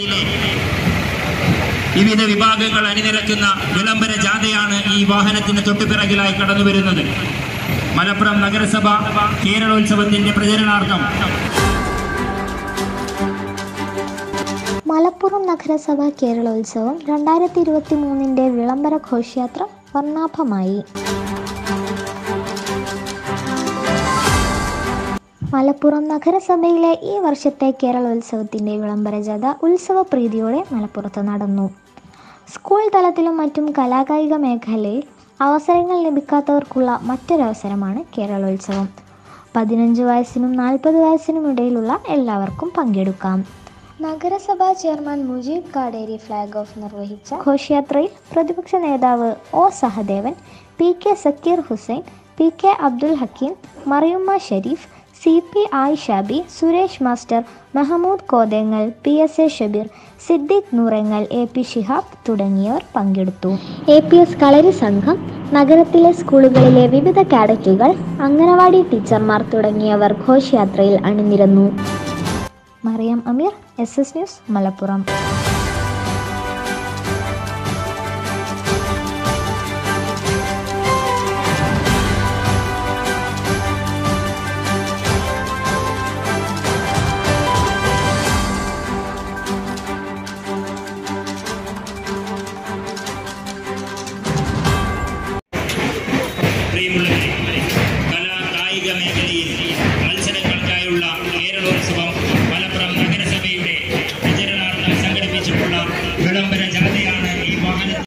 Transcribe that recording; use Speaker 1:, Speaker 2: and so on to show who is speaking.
Speaker 1: വിവിധ വിഭാഗങ്ങൾ അണിനിരക്കുന്ന വിളംബര ജാഥയാണ് ഈ വാഹനത്തിന് തൊട്ടുപിറകിലായി കടന്നു വരുന്നത് മലപ്പുറം നഗരസഭ കേരളോത്സവത്തിന്റെ പ്രചരണാർത്ഥം
Speaker 2: മലപ്പുറം നഗരസഭ കേരളോത്സവം രണ്ടായിരത്തി ഇരുപത്തി മൂന്നിൻ്റെ വിളംബര ഘോഷയാത്ര വർണ്ണാഭമായി മലപ്പുറം നഗരസഭയിലെ ഈ വർഷത്തെ കേരളോത്സവത്തിൻ്റെ വിളംബര ജാഥ ഉത്സവപ്രീതിയോടെ മലപ്പുറത്ത് നടന്നു സ്കൂൾ തലത്തിലും മറ്റും കലാകായിക മേഖലയിൽ അവസരങ്ങൾ ലഭിക്കാത്തവർക്കുള്ള മറ്റൊരവസരമാണ് കേരളോത്സവം പതിനഞ്ച് വയസ്സിനും നാൽപ്പത് വയസ്സിനും ഇടയിലുള്ള എല്ലാവർക്കും പങ്കെടുക്കാം നഗരസഭാ chairman Mujeeb Kaderi flag off നിർവഹിച്ച ഘോഷയാത്രയിൽ പ്രതിപക്ഷ നേതാവ് O Sahadevan P K Sakkeer Hussain P K Abdul Hakeem Mariyumma Shareef C P Ayishabi Suresh master Mehmood Kothengal P S A Shabeer Siddique Noorangal A P Shihab തുടങ്ങിയവർ പങ്കെടുത്തു എ പി എസ് കളരി സംഘം നഗരത്തിലെ സ്കൂളുകളിലെ വിവിധ കാഡറ്റുകൾ അംഗനവാടി ടീച്ചർമാർ തുടങ്ങിയവർ ഘോഷയാത്രയിൽ അണിനിരന്നു Mariyam Ameer S S news Malappuram